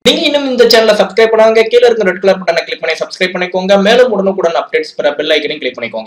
நீங்க இன்னும் இந்த சேனலை சப்ஸ்கிரைப் பண்ணாங்க கீழே இருக்க ரெட் கலர் பட்டனை கிளிக் பண்ணி சப்ஸ்கிரைப் பண்ணிக்கோங்க மேலும் உடனுக்குடன் அப்டேட்ஸ் பெற பெல் ஐக்கனையும் கிளிக் பண்ணிக்கோங்க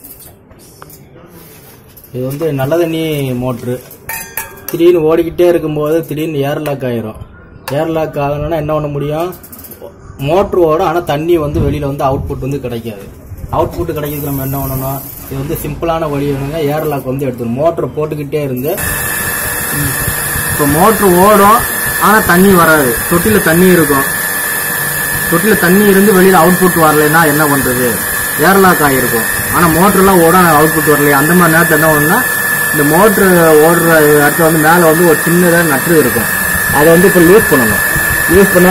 இது வந்து நல்ல தண்ணி மோட்ரு திடீர்னு ஓடிக்கிட்டே இருக்கும்போது திடீர்னு ஏர் லாக் ஆயிரும் ஏர் லாக் ஆகணும்னா என்ன பண்ண முடியும் மோட்ரு ஓடும் ஆனால் தண்ணி வந்து வெளியில் வந்து அவுட்புட் வந்து கிடைக்காது அவுட்புட் கிடைக்கிறதுக்கு நம்ம என்ன பண்ணணும் இது வந்து சிம்பிளான வழி வேணுங்க ஏர் லாக் வந்து எடுத்துடும் மோட்ரு போட்டுக்கிட்டே இருந்து இப்போ மோட்ரு ஓடும் ஆனால் தண்ணி வராது தொட்டியில் தண்ணி இருக்கும் தொட்டியில் தண்ணி இருந்து வெளியில் அவுட்புட் வரலைன்னா என்ன பண்ணுறது ஏர்லாக் ஆகிருக்கும் ஆனால் மோட்டர்லாம் ஓட அவுட்புட் வரலையா அந்த மாதிரி நேரத்தில் என்ன பண்ணுன்னா இந்த மோட்ரு ஓடுற இடத்துல வந்து மேலே வந்து ஒரு சின்னதாக நட்டு இருக்கும் அதை வந்து இப்போ லூஸ் பண்ணணும் யூஸ் பண்ண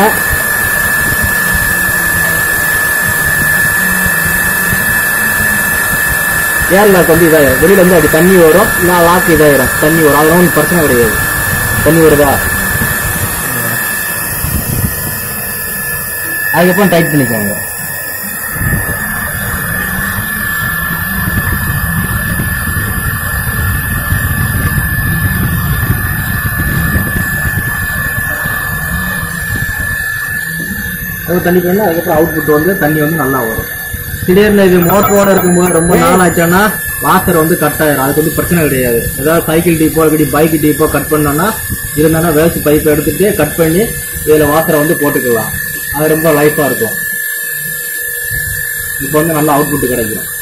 ஏர்லாக் வந்து இதாயிரும் வெளியில் வந்து அப்படி தண்ணி வரும் இல்லை லாக் இதாயிரும் தண்ணி வரும் அதெல்லாம் ஒன்றும் பிரச்சனை கிடையாது தண்ணி வருதா அதுக்கப்புறம் டைட் பண்ணிக்கோங்க அது தண்ணி பண்ணால் அதுக்கப்புறம் அவுட்புட் வந்து தண்ணி வந்து நல்லா வரும் திடீர்னு இது மோட்டரோட இருக்கும்போது ரொம்ப நாள் ஆச்சுன்னா வாசர் வந்து கட் ஆயிரும் அதுக்கு வந்து பிரச்சனை கிடையாது ஏதாவது சைக்கிள் டீப்போ இப்படி பைக் டீப்போ கட் பண்ணோம்னா இருந்தானா வேஸ்ட் பைப் எடுத்துட்டு கட் பண்ணி இதில் வாசரை வந்து போட்டுக்கலாம் அது ரொம்ப லைஃபாக இருக்கும் இப்போ வந்து நல்ல அவுட்புட் கிடைக்கும்